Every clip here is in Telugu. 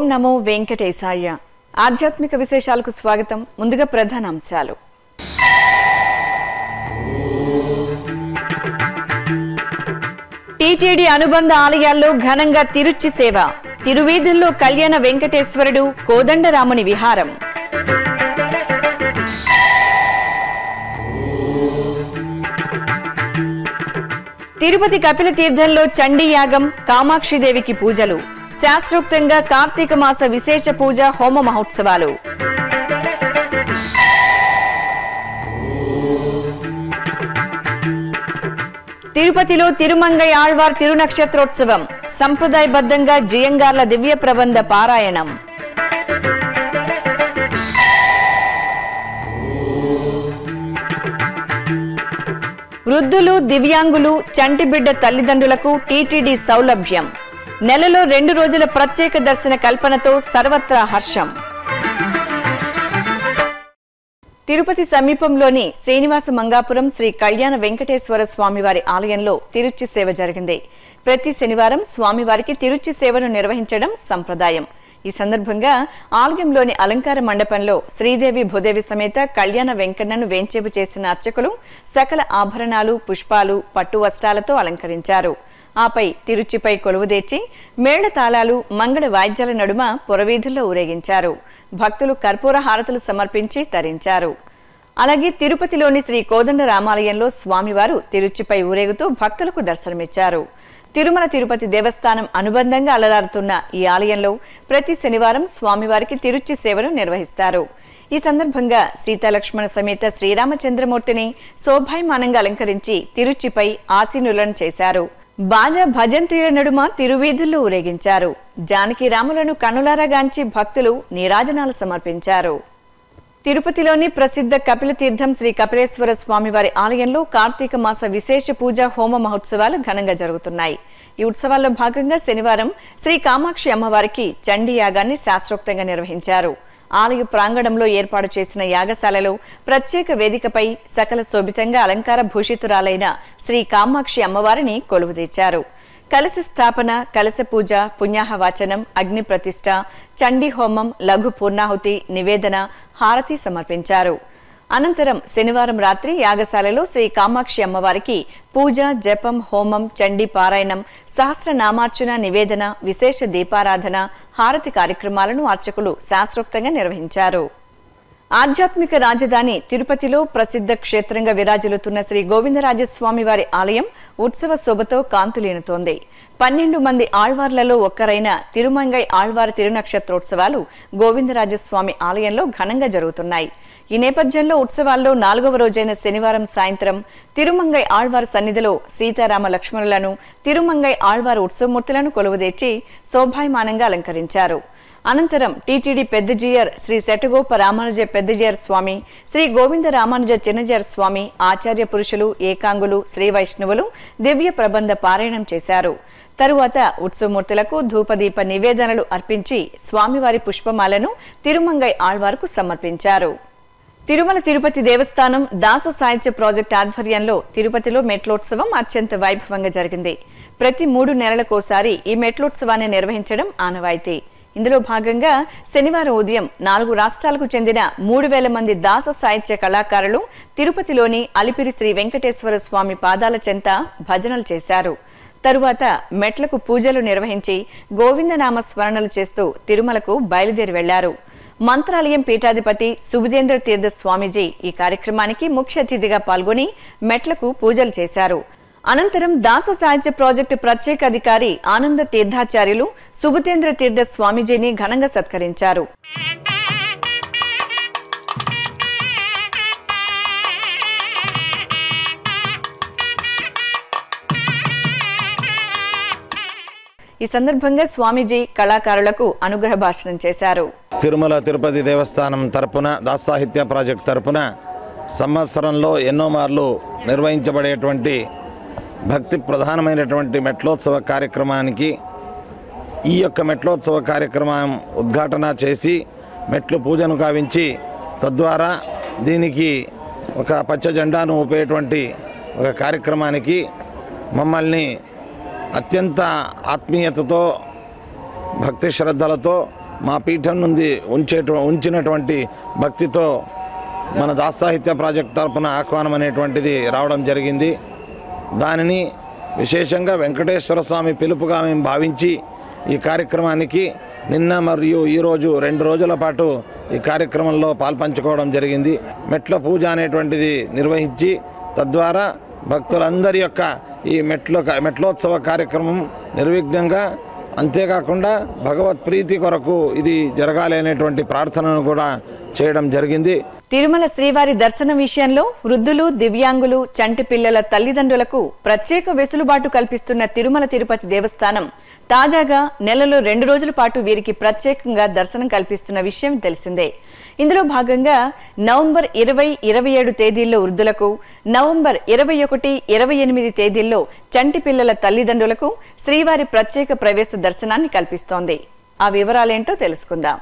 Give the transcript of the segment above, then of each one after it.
నమో వెంకటేశాయ ఆధ్యాత్మిక విశేషాలకు స్వాగతం ముందుగా ప్రధాన అంశాలు టీటీడీ అనుబంధ ఆలయాల్లో ఘనంగా తిరుచి సేవ తిరువీధుల్లో కళ్యాణ వెంకటేశ్వరుడు కోదండరాముని విహారం తిరుపతి కపిల తీర్థంలో చండీ యాగం కామాక్షిదేవికి పూజలు శాస్త్రోక్తంగా కార్తీక మాస విశేష పూజ హోమ మహోత్సవాలు తిరుపతిలో తిరుమంగై ఆళ్వార్ తిరునక్షత్రోత్సవం సంప్రదాయబద్ధంగా జియంగార్ల దివ్య ప్రబంధ పారాయణం వృద్ధులు దివ్యాంగులు చంటిబిడ్డ తల్లిదండ్రులకు టీటీడీ సౌలభ్యం నెలలో రెండు రోజుల ప్రత్యేక దర్శన కల్పనతో సర్వత్రా హర్షం తిరుపతి సమీపంలోని శ్రీనివాస మంగాపురం శ్రీ కళ్యాణ వెంకటేశ్వర స్వామివారి ఆలయంలో తిరుచి సేవ జరిగింది ప్రతి శనివారం స్వామివారికి తిరుచి సేవను నిర్వహించడం సంప్రదాయం ఈ సందర్భంగా ఆలయంలోని అలంకార మండపంలో శ్రీదేవి భూదేవి సమేత కళ్యాణ వెంకన్నను వేంచేపు చేసిన అర్చకులు సకల ఆభరణాలు పుష్పాలు పట్టు వస్త్రాలతో అలంకరించారు ఆపై తిరుచిపై కొలువుదేర్చి మేళ తాళాలు మంగళ వాయిద్యాల నడుమ పురవీధుల్లో ఊరేగించారు భక్తులు కర్పూర హారతులు సమర్పించి తరించారు అలాగే తిరుపతిలోని శ్రీ కోదండ రామాలయంలో స్వామివారు తిరుచిపై ఊరేగుతూ భక్తులకు దర్శనమిచ్చారు తిరుమల తిరుపతి దేవస్థానం అనుబంధంగా అలరారుతున్న ఈ ఆలయంలో ప్రతి శనివారం స్వామివారికి తిరుచి సేవను నిర్వహిస్తారు ఈ సందర్భంగా సీతాలక్ష్మణ సమేత శ్రీరామచంద్రమూర్తిని శోభాయమానంగా అలంకరించి తిరుచిపై ఆసీనులను చేశారు బాజా భజంత్రీల నడుమ తిరువీధుల్లో ఊరేగించారు జానకి రాములను కనులారగాంచి భక్తులు నీరాజనాలు సమర్పించారు తిరుపతిలోని ప్రసిద్ధ కపిల తీర్థం శ్రీ కపిలేశ్వర స్వామివారి ఆలయంలో కార్తీక మాస విశేష పూజ హోమ మహోత్సవాలు ఘనంగా జరుగుతున్నాయి ఈ ఉత్సవాల్లో భాగంగా శనివారం శ్రీ కామాక్షి అమ్మవారికి చండీ యాగాన్ని శాస్త్రోక్తంగా నిర్వహించారు ఆలయ ప్రాంగణంలో ఏర్పాటు చేసిన యాగశాలలో ప్రత్యేక వేదికపై సకల శోభితంగా అలంకార భూషితురాలైన శ్రీ కామాక్షి అమ్మవారిని కొలువుదీర్చారు కలశ స్థాపన కలశ పూజ పుణ్యాహ వాచనం అగ్ని ప్రతిష్ట చండీ హోమం లఘు పూర్ణాహుతి నివేదన హారతి సమర్పించారు అనంతరం శనివారం రాత్రి యాగశాలలో శ్రీ కామాక్షి అమ్మవారికి పూజ జపం హోమం చండీ పారాయణం సహస్రనామార్చన నివేదన విశేష దీపారాధన హారతి కార్యక్రమాలను అర్చకులు శాస్త్రోక్తంగా నిర్వహించారు ఆధ్యాత్మిక రాజధాని తిరుపతిలో ప్రసిద్ధ క్షేత్రంగా విరాజిల్లుతున్న శ్రీ గోవిందరాజస్వామి వారి ఆలయం ఉత్సవ శోభతో కాంతులీనుతోంది పన్నెండు మంది ఆళ్వార్లలో ఒక్కరైన తిరుమంగై ఆళ్వార్ తిరునక్షత్రోత్సవాలు గోవిందరాజస్వామి ఆలయంలో ఘనంగా జరుగుతున్నాయి ఈ నేపథ్యంలో ఉత్సవాల్లో నాలుగవ రోజైన శనివారం సాయంత్రం తిరుమంగై ఆళ్వార్ సన్నిధిలో సీతారామ లక్ష్మణులను తిరుమంగై ఆళ్వార్ ఉత్సవమూర్తులను కొలువుదీర్చి శోభాయమానంగా అలంకరించారు అనంతరం టీటీడీ పెద్దజీయర్ శ్రీ శటగోప రామానుజ పెద్దజీయర్ స్వామి శ్రీ గోవింద రామానుజ చిన్నజీయర్ స్వామి ఆచార్య పురుషులు ఏకాంగులు శ్రీ వైష్ణవులు దివ్య ప్రబంధ పారాయణం చేశారు తరువాత ఉత్సవమూర్తులకు ధూపదీప నివేదనలు అర్పించి స్వామివారి పుష్పమాలను తిరుమంగై ఆళ్వార్కు సమర్పించారు తిరుమల తిరుపతి దేవస్థానం దాస సాహిత్య ప్రాజెక్ట్ ఆధ్వర్యంలో తిరుపతిలో మెట్లోత్సవం అత్యంత వైభవంగా జరిగింది ప్రతి మూడు నెలలకోసారి ఈ మెట్లోత్సవాన్ని నిర్వహించడం ఆనవాయితీ ఇందులో భాగంగా శనివారం ఉదయం నాలుగు రాష్ట్రాలకు చెందిన మూడు వేల మంది దాస సాహిత్య కళాకారులు తిరుపతిలోని అలిపిరి శ్రీ వెంకటేశ్వర స్వామి పాదాల చెంత భజనలు చేశారు తరువాత మెట్లకు పూజలు నిర్వహించి గోవిందనామ స్మరణలు చేస్తూ తిరుమలకు బయలుదేరి వెళ్లారు మంత్రాలయం పీఠాధిపతి సుబుజేంద్ర తీర్థ స్వామీజీ ఈ కార్యక్రమానికి ముఖ్య అతిథిగా పాల్గొని మెట్లకు పూజలు చేశారు అనంతరం దాస సాహిత్య ప్రాజెక్టు ప్రత్యేక అధికారి ఆనంద తీర్థాచార్యులు సుబుతేంద్ర తీర్థ స్వామీజీని ఘనంగా సత్కరించారు ఈ సందర్భంగా స్వామీజీ కళాకారులకు అనుగ్రహ భాషణం చేశారు తిరుమల తిరుపతి దేవస్థానం తరపున దాసాహిత్య ప్రాజెక్ట్ తరపున సంవత్సరంలో ఎన్నో మార్లు నిర్వహించబడేటువంటి భక్తి ప్రధానమైనటువంటి మెట్లోత్సవ కార్యక్రమానికి ఈ యొక్క మెట్లోత్సవ కార్యక్రమం ఉద్ఘాటన చేసి మెట్లు పూజను కావించి తద్వారా దీనికి ఒక పచ్చ జెండాను ఊపేటువంటి ఒక కార్యక్రమానికి మమ్మల్ని అత్యంత ఆత్మీయతతో భక్తి శ్రద్ధలతో మా పీఠం నుండి ఉంచేట ఉంచినటువంటి భక్తితో మన దాసాహిత్య ప్రాజెక్ట్ తరపున ఆహ్వానం అనేటువంటిది రావడం జరిగింది దానిని విశేషంగా వెంకటేశ్వర స్వామి పిలుపుగా మేము భావించి ఈ కార్యక్రమానికి నిన్న మరియు ఈరోజు రెండు రోజుల పాటు ఈ కార్యక్రమంలో పాల్పంచుకోవడం జరిగింది మెట్ల పూజ అనేటువంటిది నిర్వహించి తద్వారా భక్తులందరి యొక్క ఈ మెట్ల మెట్లోత్సవ కార్యక్రమం నిర్విఘ్నంగా అంతేకాకుండా భగవత్ ప్రీతి కొరకు ఇది జరగాలి అనేటువంటి ప్రార్థనను కూడా చేయడం జరిగింది తిరుమల శ్రీవారి దర్శనం విషయంలో వృద్ధులు దివ్యాంగులు చంటి పిల్లల తల్లిదండ్రులకు ప్రత్యేక వెసులుబాటు కల్పిస్తున్న తిరుమల తిరుపతి దేవస్థానం తాజాగా నెలలో రెండు రోజుల పాటు వీరికి ప్రత్యేకంగా దర్శనం కల్పిస్తున్న విషయం తెలిసిందే ఇందులో భాగంగా నవంబర్ ఇరవై ఇరవై ఏడు తేదీల్లో వృద్ధులకు నవంబర్ ఇరవై ఒకటి ఇరవై ఎనిమిది తేదీల్లో చంటి పిల్లల తల్లిదండ్రులకు శ్రీవారి ప్రత్యేక ప్రవేశ దర్శనాన్ని కల్పిస్తోంది ఆ వివరాలేంటో తెలుసుకుందాం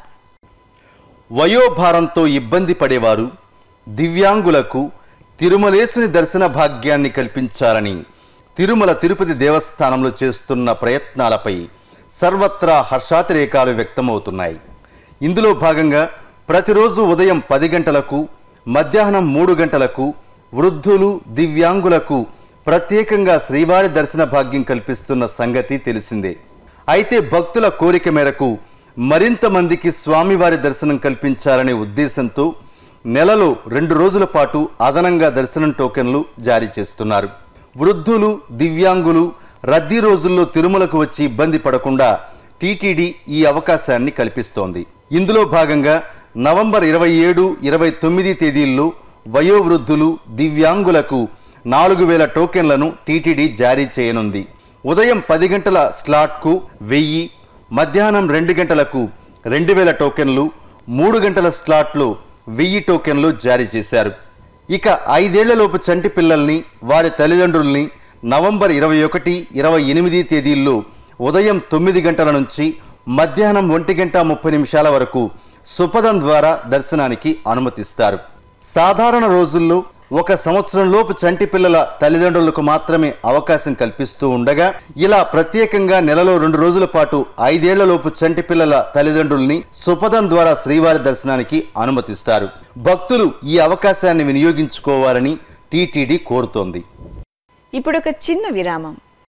వయోభారంతో ఇబ్బంది పడేవారు దివ్యాంగులకు తిరుమలేసుని దర్శన భాగ్యాన్ని కల్పించాలని తిరుమల తిరుపతి దేవస్థానంలో చేస్తున్న ప్రయత్నాలపై సర్వత్రా హర్షాతిరేకాలు వ్యక్తమవుతున్నాయి ఇందులో భాగంగా ప్రతిరోజు ఉదయం పది గంటలకు మధ్యాహ్నం మూడు గంటలకు వృద్ధులు దివ్యాంగులకు ప్రత్యేకంగా శ్రీవారి దర్శన భాగ్యం కల్పిస్తున్న సంగతి తెలిసిందే అయితే భక్తుల కోరిక మేరకు మరింత మందికి స్వామివారి దర్శనం కల్పించాలనే ఉద్దేశంతో నెలలో రెండు రోజుల పాటు అదనంగా దర్శనం టోకెన్లు జారీ చేస్తున్నారు వృద్ధులు దివ్యాంగులు రద్దీ రోజుల్లో తిరుమలకు వచ్చి ఇబ్బంది పడకుండా టీటీడీ ఈ అవకాశాన్ని కల్పిస్తోంది ఇందులో భాగంగా నవంబర్ ఇరవై ఏడు ఇరవై తొమ్మిది తేదీల్లో వయోవృద్ధులు దివ్యాంగులకు నాలుగు వేల టోకెన్లను టీటీడీ జారీ చేయనుంది ఉదయం పది గంటల స్లాట్కు వెయ్యి మధ్యాహ్నం రెండు గంటలకు రెండు వేల టోకెన్లు మూడు గంటల స్లాట్లు వెయ్యి టోకెన్లు జారీ చేశారు ఇక ఐదేళ్లలోపు చంటి పిల్లల్ని వారి తల్లిదండ్రుల్ని నవంబర్ ఇరవై ఒకటి ఇరవై ఎనిమిది తేదీల్లో ఉదయం తొమ్మిది గంటల నుంచి మధ్యాహ్నం ఒంటి గంట ముప్పై నిమిషాల వరకు సుపదం ద్వారా దర్శనానికి అనుమతిస్తారు సాధారణ రోజుల్లో ఒక సంవత్సరంలోపు చంటి పిల్లల తల్లిదండ్రులకు మాత్రమే అవకాశం కల్పిస్తూ ఉండగా ఇలా ప్రత్యేకంగా నెలలో రెండు రోజుల పాటు ఐదేళ్లలోపు చంటి పిల్లల తల్లిదండ్రుల్ని సుపదం ద్వారా శ్రీవారి దర్శనానికి అనుమతిస్తారు భక్తులు ఈ అవకాశాన్ని వినియోగించుకోవాలని టీటీడీ కోరుతోంది ఇప్పుడు ఒక చిన్న విరామం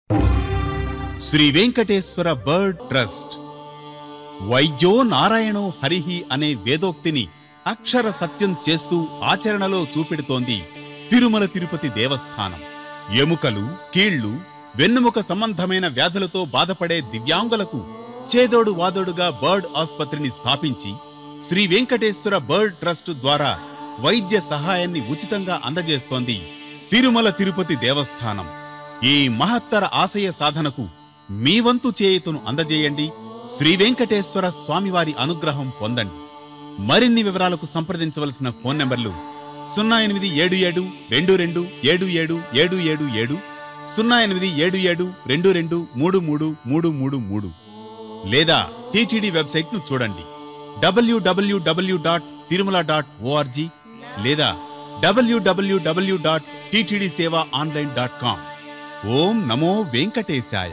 శ్రీ వెంకటేశ్వర బర్డ్ ట్రస్ట్ వైద్యో నారాయణో హరిహి అనే వేదోక్తిని అక్షర సత్యం చేస్తూ ఆచరణలో చూపెడుతోంది తిరుమల తిరుపతి దేవస్థానం ఎముకలు కీళ్లు వెన్నుముక సంబంధమైన వ్యాధులతో బాధపడే దివ్యాంగులకు చేదోడు వాదోడుగా బర్డ్ ఆసుపత్రిని స్థాపించి శ్రీ వెంకటేశ్వర బర్డ్ ట్రస్ట్ ద్వారా వైద్య సహాయాన్ని ఉచితంగా అందజేస్తోంది తిరుమల తిరుపతి దేవస్థానం ఈ మహత్తర ఆశయ సాధనకు మీ వంతు చేయుతను అందజేయండి శ్రీ వెంకటేశ్వర స్వామివారి అనుగ్రహం పొందండి మరిన్ని వివరాలకు సంప్రదించవలసిన ఫోన్ నంబర్లు సున్నా ఎనిమిది ఏడు ఏడు రెండు రెండు ఏడు ఏడు ఏడు ఏడు ఏడు సున్నా ఎనిమిది ఏడు ఏడు రెండు రెండు మూడు మూడు మూడు మూడు మూడు లేదా టీటీడీ వెబ్సైట్ ను చూడండి W W W dot Tirumala dot O R G లేదా W W W dot TTD seva online dot com ఓం నమో వెంకటేశాయ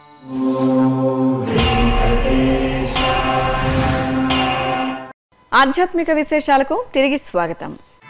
ఆధ్యాత్మిక విశేషాలకు తిరిగి స్వాగతం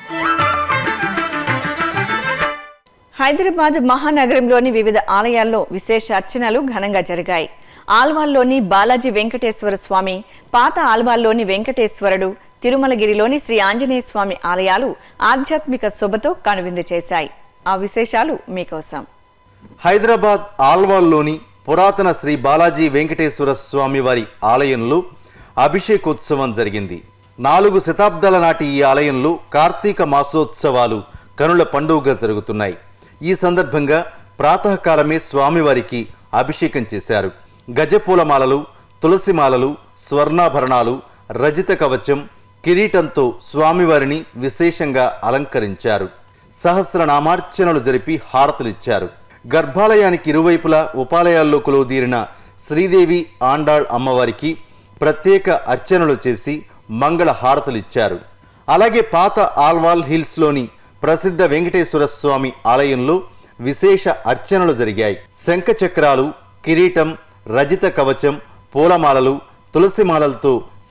హైదరాబాద్ మహానగరంలోని వివిధ ఆలయాల్లో విశేష అర్చనలు ఘనంగా జరిగాయి ఆల్వాల్లోని బాలాజీ వెంకటేశ్వర స్వామి పాత ఆల్వాల్లోని వెంకటేశ్వరుడు తిరుమలగిరిలోని శ్రీ ఆంజనేయ స్వామి ఆలయాలు ఆధ్యాత్మిక శోభతో కనువిందు చేశాయి ఆ విశేషాలు మీకోసం హైదరాబాద్ ఆల్వాల్లోని పురాతన శ్రీ బాలాజీ వెంకటేశ్వర స్వామి వారి ఆలయంలో అభిషేకోత్సవం జరిగింది నాలుగు శతాబ్దాల నాటి ఈ ఆలయంలో కార్తీక మాసోత్సవాలు కనుల పండుగగా జరుగుతున్నాయి ఈ సందర్భంగా ప్రాతకాలమే స్వామివారికి అభిషేకం చేశారు గజపూలమాలలు తులసిమాలలు స్వర్ణాభరణాలు రజిత కవచం కిరీటంతో స్వామివారిని విశేషంగా అలంకరించారు సహస్రనామార్చనలు జరిపి హారతులిచ్చారు గర్భాలయానికి ఇరువైపులా ఉపాలయాల్లో కొలువుదీరిన శ్రీదేవి ఆండాళ్ అమ్మవారికి ప్రత్యేక అర్చనలు చేసి మంగళ హారతులిచ్చారు అలాగే పాత ఆల్వాల్ హిల్స్లోని ప్రసిద్ధ వెంకటేశ్వర స్వామి ఆలయంలో విశేష అర్చనలు జరిగాయి శంఖ చక్రాలు కిరీటం రజిత కవచం పూలమాలలు తులసిమాలలతో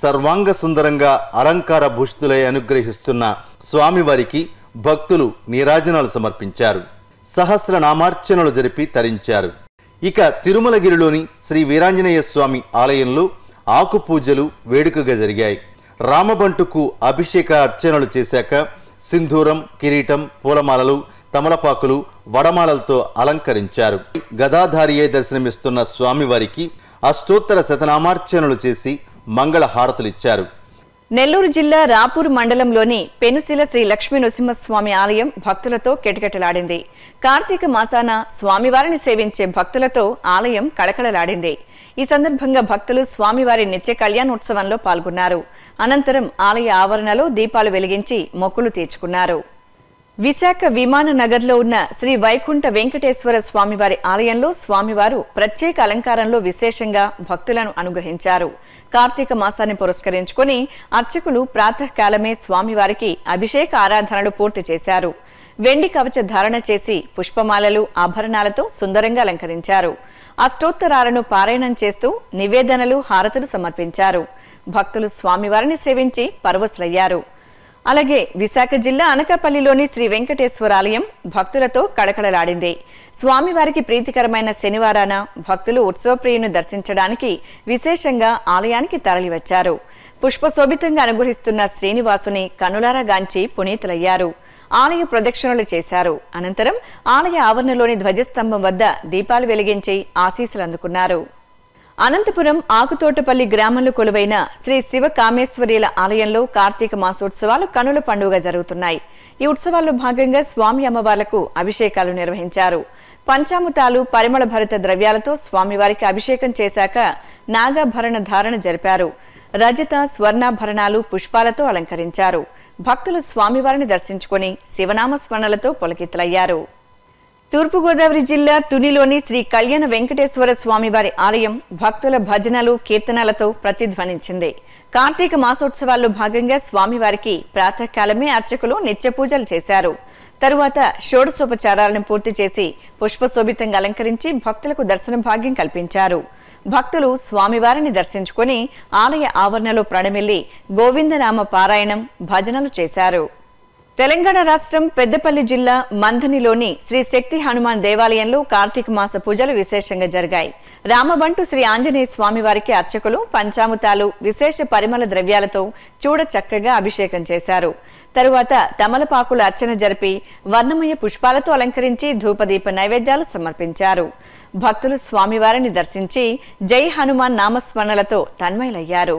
సర్వాంగ సుందరంగా అలంకార భూషితులై అనుగ్రహిస్తున్న స్వామివారికి భక్తులు నీరాజనాలు సమర్పించారు సహస్ర నామార్చనలు జరిపి తరించారు ఇక తిరుమలగిరిలోని శ్రీ వీరాంజనేయ స్వామి ఆలయంలో ఆకు పూజలు వేడుకగా జరిగాయి రామబంటుకు అభిషేక అర్చనలు చేశాక సింధూరం కిరీటం పూలమాలలు తమలపాకులు వడమాలలతో అలంకరించారు గదాధారియే దర్శనమిస్తున్న స్వామివారికి అష్టోత్తర శతనామార్చనలు చేసి మంగళ హారతులిచ్చారు నెల్లూరు జిల్లా రాపూర్ మండలంలోని పెనుశిల శ్రీ లక్ష్మీ నృసింహస్వామి ఆలయం భక్తులతో కిటకిటలాడింది కార్తీక మాసాన స్వామివారిని సేవించే భక్తులతో ఆలయం కళకళలాడింది ఈ సందర్భంగా భక్తులు స్వామివారి నిత్య కళ్యాణోత్సవంలో పాల్గొన్నారు అనంతరం ఆలయ ఆవరణలో దీపాలు వెలిగించి మొక్కులు తీర్చుకున్నారు విశాఖ విమాన నగర్లో ఉన్న శ్రీ వైకుంఠ వెంకటేశ్వర స్వామివారి ఆలయంలో స్వామివారు ప్రత్యేక అలంకారంలో విశేషంగా భక్తులను అనుగ్రహించారు కార్తీక మాసాన్ని పురస్కరించుకుని అర్చకులు ప్రాతకాలమే స్వామివారికి అభిషేక ఆరాధనలు పూర్తి చేశారు వెండి కవచ ధారణ చేసి పుష్పమాలలు ఆభరణాలతో సుందరంగా అలంకరించారు అష్టోత్తరాలను పారాయణం చేస్తూ నివేదనలు హారతులు సమర్పించారు భక్తులు స్వామివారిని సేవించి పరవశులయ్యారు అలాగే విశాఖ జిల్లా అనకాపల్లిలోని శ్రీ వెంకటేశ్వర ఆలయం భక్తులతో కళకళలాడింది స్వామివారికి ప్రీతికరమైన శనివారాన భక్తులు ఉత్సవప్రియును దర్శించడానికి విశేషంగా ఆలయానికి తరలివచ్చారు పుష్పశోభితంగా అనుగ్రహిస్తున్న శ్రీనివాసుని కనులారా గాంచి పునీతులయ్యారు ఆలయ ప్రదక్షిణలు చేశారు అనంతరం ఆలయ ఆవరణలోని ధ్వజస్తంభం వద్ద దీపాలు వెలిగించి ఆశీస్సులు అందుకున్నారు అనంతపురం ఆకుతోటపల్లి గ్రామంలో కొలువైన శ్రీ శివ కామేశ్వరీల ఆలయంలో కార్తీక మాసోత్సవాలు కనుల పండుగ జరుగుతున్నాయి ఈ ఉత్సవాల్లో భాగంగా స్వామి అమ్మవార్లకు అభిషేకాలు నిర్వహించారు పంచామృతాలు పరిమళ భరిత ద్రవ్యాలతో స్వామివారికి అభిషేకం చేశాక నాగాభరణ ధారణ జరిపారు రజత స్వర్ణాభరణాలు పుష్పాలతో అలంకరించారు భక్తులు స్వామివారిని దర్శించుకుని శివనామ స్మరణలతో పొలకితులయ్యారు తూర్పుగోదావరి జిల్లా తునిలోని శ్రీ కళ్యాణ వెంకటేశ్వర స్వామివారి ఆలయం భక్తుల భజనలు కీర్తనలతో ప్రతిధ్వనించింది కార్తీక మాసోత్సవాల్లో భాగంగా స్వామివారికి ప్రాతకాలమే అర్చకులు నిత్య పూజలు చేశారు తరువాత షోడశోపచారాలను పూర్తి చేసి పుష్పశోభితంగా అలంకరించి భక్తులకు దర్శన భాగ్యం కల్పించారు భక్తులు స్వామివారిని దర్శించుకుని ఆలయ ఆవరణలో ప్రణమిల్లి గోవిందనామ పారాయణం భజనలు చేశారు తెలంగాణ రాష్ట్రం పెద్దపల్లి జిల్లా మంథనిలోని శ్రీ శక్తి హనుమాన్ దేవాలయంలో కార్తీక మాస పూజలు విశేషంగా జరిగాయి రామబంటు శ్రీ ఆంజనేయ స్వామి వారికి అర్చకులు పంచాముతాలు విశేష పరిమళ ద్రవ్యాలతో చూడ చక్కగా అభిషేకం చేశారు తరువాత తమలపాకుల అర్చన జరిపి వర్ణమయ పుష్పాలతో అలంకరించి ధూపదీప నైవేద్యాలు సమర్పించారు భక్తులు స్వామివారిని దర్శించి జై హనుమాన్ నామస్మరణలతో తన్మయులయ్యారు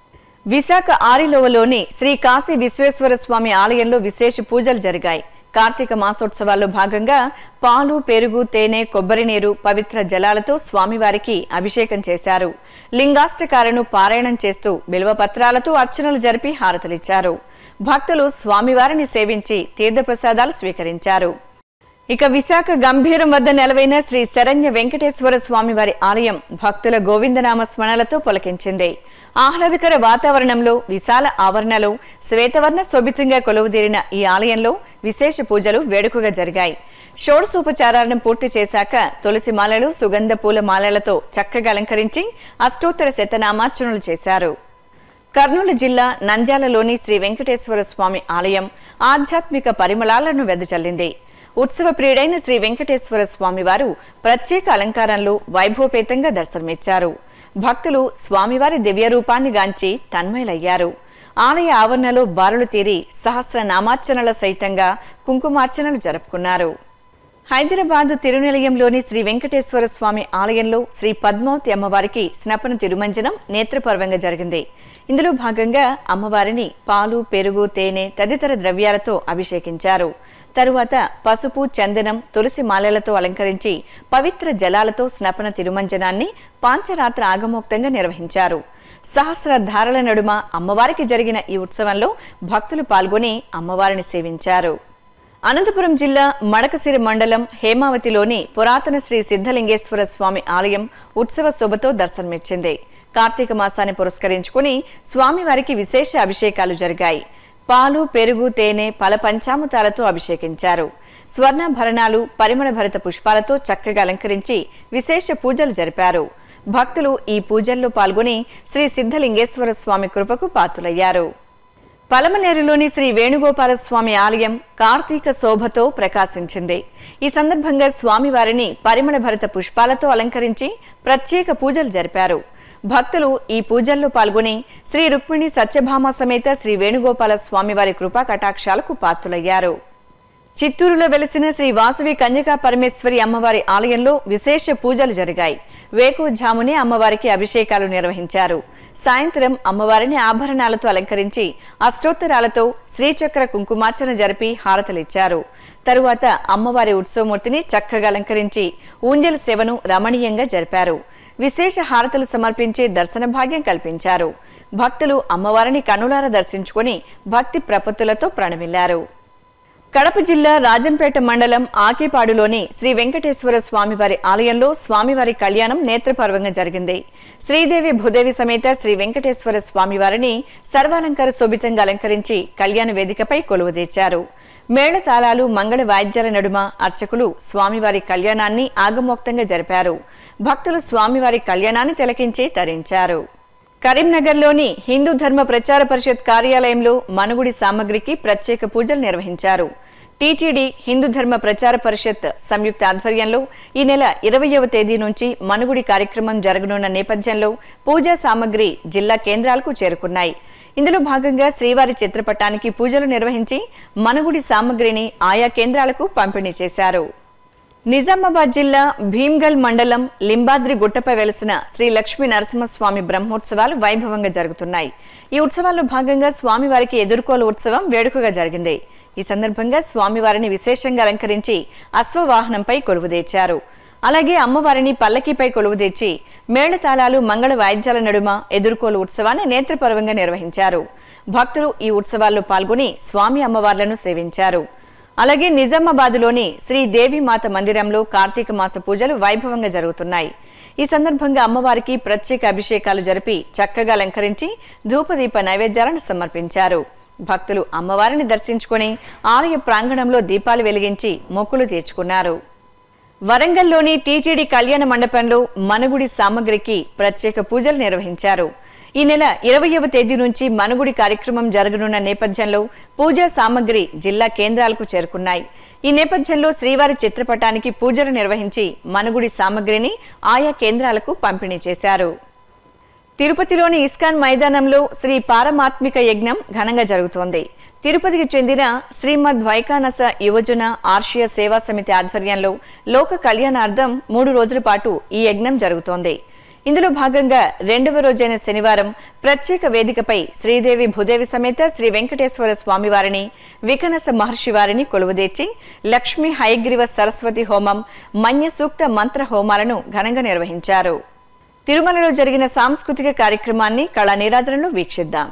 విశాఖ ఆరిలోవలోని శ్రీ కాశీ విశ్వేశ్వర స్వామి ఆలయంలో విశేష పూజలు జరిగాయి కార్తీక మాసోత్సవాల్లో భాగంగా పాలు పెరుగు తేనె కొబ్బరి నీరు పవిత్ర జలాలతో స్వామివారికి అభిషేకం చేశారు లింగాష్టకాలను పారాయణం చేస్తూ బిల్వపత్రాలతో అర్చనలు జరిపి హారతలిచ్చారు భక్తులు స్వామివారిని సేవించి తీర్థప్రసాదాలు స్వీకరించారు ఇక విశాఖ గంభీరం వద్ద నెలవైన శ్రీ శరణ్య వెంకటేశ్వర స్వామివారి ఆలయం భక్తుల గోవిందనామ స్మరణలతో పులకించింది ఆహ్లాదకర వాతావరణంలో విశాల ఆవరణలో శ్వేతవర్ణ శోభితంగా కొలువుదీరిన ఈ ఆలయంలో విశేష పూజలు వేడుకగా జరిగాయి షోడశోపచారాలను పూర్తి చేశాక తులసి మాలలు సుగంధ పూల మాలలతో చక్కగా అలంకరించి అష్టోత్తర శతనామార్చనలు చేశారు కర్నూలు జిల్లా నంద్యాలలోని శ్రీ వెంకటేశ్వర స్వామి ఆలయం ఆధ్యాత్మిక పరిమళాలను వెదజల్లింది ఉత్సవ ప్రియుడైన శ్రీ వెంకటేశ్వర స్వామి వారు ప్రత్యేక అలంకారంలో వైభవపేతంగా దర్శనమిచ్చారు భక్తులు స్వామివారి దివ్య రూపాన్ని గాంచి తన్మయులయ్యారు ఆలయ ఆవరణలో బారులు తీరి సహస్ర నామార్చనల సైతంగా కుంకుమార్చనలు జరుపుకున్నారు హైదరాబాద్ తిరునిలయంలోని శ్రీ వెంకటేశ్వర స్వామి ఆలయంలో శ్రీ పద్మావతి అమ్మవారికి స్నపన తిరుమంజనం నేత్రపర్వంగా జరిగింది ఇందులో భాగంగా అమ్మవారిని పాలు పెరుగు తేనె తదితర ద్రవ్యాలతో అభిషేకించారు తరువాత పసుపు చందనం తులసి మాలలతో అలంకరించి పవిత్ర జలాలతో స్నపన తిరుమంజనాన్ని పాంచరాత్ర ఆగమోక్తంగా నిర్వహించారు సహస్ర ధారల నడుమ అమ్మవారికి జరిగిన ఈ ఉత్సవంలో భక్తులు పాల్గొని అమ్మవారిని సేవించారు అనంతపురం జిల్లా మడకసిరి మండలం హేమావతిలోని పురాతన శ్రీ సిద్ధలింగేశ్వర స్వామి ఆలయం ఉత్సవ శోభతో దర్శనమిచ్చింది కార్తీక మాసాన్ని పురస్కరించుకుని స్వామివారికి విశేష అభిషేకాలు జరిగాయి పాలు పెరుగు తేనె పల పంచామృతాలతో అభిషేకించారు స్వర్ణాభరణాలు పరిమళ భరిత పుష్పాలతో చక్కగా అలంకరించి విశేష పూజలు జరిపారు భక్తులు ఈ పూజల్లో పాల్గొని శ్రీ సిద్ధలింగేశ్వర స్వామి కృపకు పాత్రులయ్యారు పలమనేరులోని శ్రీ వేణుగోపాల స్వామి ఆలయం కార్తీక శోభతో ప్రకాశించింది ఈ సందర్భంగా స్వామివారిని పరిమళ భరిత పుష్పాలతో అలంకరించి ప్రత్యేక పూజలు జరిపారు భక్తులు ఈ పూజల్లో పాల్గొని శ్రీ రుక్మిణి సత్యభామ సమేత శ్రీ వేణుగోపాల స్వామివారి కృపా కటాక్షాలకు పాత్రులయ్యారు చిత్తూరులో వెలిసిన శ్రీ వాసవి కన్యకా పరమేశ్వరి అమ్మవారి ఆలయంలో విశేష పూజలు జరిగాయి వేకువజామునే అమ్మవారికి అభిషేకాలు నిర్వహించారు సాయంత్రం అమ్మవారిని ఆభరణాలతో అలంకరించి అష్టోత్తరాలతో శ్రీచక్ర కుంకుమార్చన జరిపి హారతలిచ్చారు తరువాత అమ్మవారి ఉత్సవమూర్తిని చక్కగా అలంకరించి ఊంజల సేవను రమణీయంగా జరిపారు విశేష హారతలు సమర్పించి దర్శన భాగ్యం కల్పించారు భక్తులు అమ్మవారిని కనులార దర్శించుకొని భక్తి ప్రపత్తులతో ప్రణమిల్లారు కడప జిల్లా రాజంపేట మండలం ఆకేపాడులోని శ్రీ వెంకటేశ్వర స్వామివారి ఆలయంలో స్వామివారి కళ్యాణం నేత్రపర్వంగా జరిగింది శ్రీదేవి భూదేవి సమేత శ్రీ వెంకటేశ్వర స్వామివారిని సర్వాలంకార శోభితంగా అలంకరించి కళ్యాణ వేదికపై కొలువుదీర్చారు మేళతాళాలు మంగళ వాయిద్యాల నడుమ అర్చకులు స్వామివారి కళ్యాణాన్ని ఆగమోక్తంగా జరిపారు భక్తులు స్వామివారి కళ్యాణాన్ని తిలకించి తరించారు కరీంనగర్లోని హిందూ ధర్మ ప్రచార పరిషత్ కార్యాలయంలో మనుగుడి సామగ్రికి ప్రత్యేక పూజలు నిర్వహించారు టీటీడీ హిందూ ధర్మ ప్రచార పరిషత్ సంయుక్త ఆధ్వర్యంలో ఈ నెల ఇరవయవ తేదీ నుంచి మనుగుడి కార్యక్రమం జరగనున్న నేపథ్యంలో పూజా సామగ్రి జిల్లా కేంద్రాలకు చేరుకున్నాయి ఇందులో భాగంగా శ్రీవారి చిత్రపటానికి పూజలు నిర్వహించి మనుగుడి సామగ్రిని ఆయా కేంద్రాలకు పంపిణీ చేశారు నిజామాబాద్ జిల్లా భీమ్గల్ మండలం లింబాద్రి గుట్టపై వెలిసిన శ్రీ లక్ష్మీ నరసింహస్వామి బ్రహ్మోత్సవాలు వైభవంగా జరుగుతున్నాయి ఈ ఉత్సవాల్లో భాగంగా స్వామివారికి ఎదుర్కోలు ఉత్సవం వేడుకగా జరిగింది ఈ సందర్భంగా స్వామివారిని విశేషంగా అలంకరించి అశ్వవాహనంపై కొలువుదీర్చారు అలాగే అమ్మవారిని పల్లకీపై కొలువుదీర్చి మేళతాళాలు మంగళ వాయిద్యాల నడుమ ఎదుర్కోలు ఉత్సవాన్ని నేత్రపర్వంగా నిర్వహించారు భక్తులు ఈ ఉత్సవాల్లో పాల్గొని స్వామి అమ్మవార్లను సేవించారు అలాగే నిజామాబాద్లోని శ్రీ దేవిమాత మందిరంలో కార్తీక మాస పూజలు వైభవంగా జరుగుతున్నాయి ఈ సందర్భంగా అమ్మవారికి ప్రత్యేక అభిషేకాలు జరిపి చక్కగా అలంకరించి ధూపదీప నైవేద్యాలను సమర్పించారు భక్తులు అమ్మవారిని దర్శించుకొని ఆలయ ప్రాంగణంలో దీపాలు వెలిగించి మొక్కులు తీర్చుకున్నారు వరంగల్లోని టీటీడీ కళ్యాణ మండపంలో మనుగుడి సామగ్రికి ప్రత్యేక పూజలు నిర్వహించారు ఈ నెల ఇరవయవ తేదీ నుంచి మనుగుడి కార్యక్రమం జరగనున్న నేపథ్యంలో పూజా సామగ్రి జిల్లా కేంద్రాలకు చేరుకున్నాయి ఈ నేపథ్యంలో శ్రీవారి చిత్రపటానికి పూజలు నిర్వహించి మనుగుడి సామగ్రిని ఆయా కేంద్రాలకు పంపిణీ చేశారు తిరుపతిలోని ఇస్కాన్ మైదానంలో శ్రీ పారమాత్మిక యజ్ఞం ఘనంగా జరుగుతోంది తిరుపతికి చెందిన శ్రీమద్ వైకానస యువజన ఆర్షియ సేవా సమితి ఆధ్వర్యంలో లోక కళ్యాణార్థం మూడు రోజుల పాటు ఈ యజ్ఞం జరుగుతోంది ఇందులో భాగంగా రెండవ రోజైన శనివారం ప్రత్యేక వేదికపై శ్రీదేవి భూదేవి సమేత శ్రీ వెంకటేశ్వర స్వామివారిని వికనస మహర్షి వారిని కొలువుదీర్చి లక్ష్మీ హయగ్రీవ సరస్వతి హోమం మన్య సూక్త మంత్ర హోమాలను ఘనంగా నిర్వహించారు తిరుమలలో జరిగిన సాంస్కృతిక కార్యక్రమాన్ని కళా నీరాజనను వీక్షిద్దాం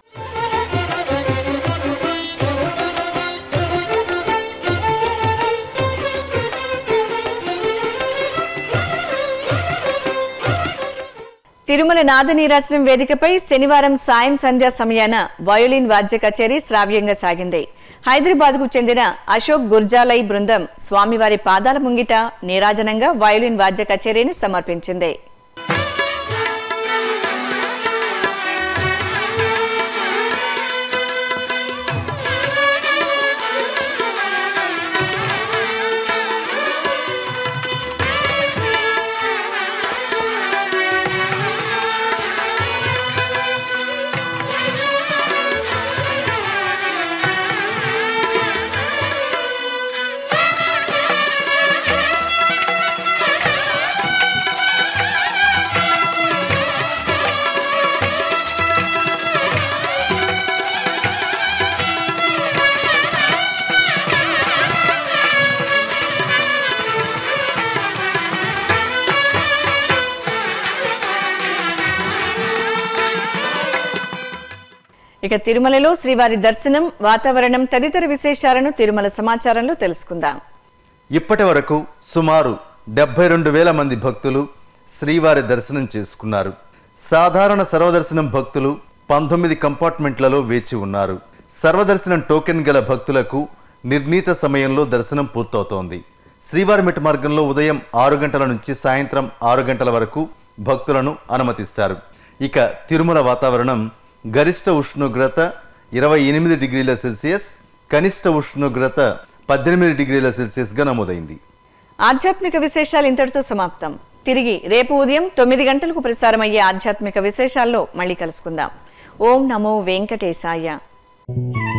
తిరుమల నాద నీరాజనం వేదికపై శనివారం సాయం సంధ్యా సమయాన వయోలిన్ వాద్య కచేరీ శ్రావ్యంగా సాగింది హైదరాబాద్ కు చెందిన అశోక్ గుర్జాలై బృందం స్వామివారి పాదాల ముంగిట నీరాజనంగా వయోలిన్ వాద్య కచేరీని సమర్పించింది ఇక తిరుమలలో శ్రీవారి దర్శనం వాతావరణం తదితర విశేషాలను తిరుమల సమాచారంలో తెలుసుకుందాం ఇప్పటి వరకు సుమారు డెబ్బై రెండు వేల మంది భక్తులు శ్రీవారి దర్శనం చేసుకున్నారు సాధారణ సర్వదర్శనం భక్తులు పంతొమ్మిది కంపార్ట్మెంట్లలో వేచి ఉన్నారు సర్వదర్శనం టోకెన్ గల భక్తులకు నిర్ణీత సమయంలో దర్శనం పూర్తవుతోంది శ్రీవారి మెట్టు మార్గంలో ఉదయం ఆరు గంటల నుంచి సాయంత్రం ఆరు గంటల వరకు భక్తులను అనుమతిస్తారు ఇక తిరుమల వాతావరణం గరిష్ట ఉష్ణోగ్రత ఇరవై ఎనిమిది డిగ్రీల సెల్సియస్ కనిష్ట ఉష్ణోగ్రత పద్దెనిమిది డిగ్రీల సెల్సియస్గా నమోదైంది ఆధ్యాత్మిక విశేషాలు ఇంతటితో సమాప్తం తిరిగి రేపు ఉదయం తొమ్మిది గంటలకు ప్రసారమయ్యే ఆధ్యాత్మిక విశేషాల్లో మళ్ళీ కలుసుకుందాం ఓం నమో వెంకటేశాయ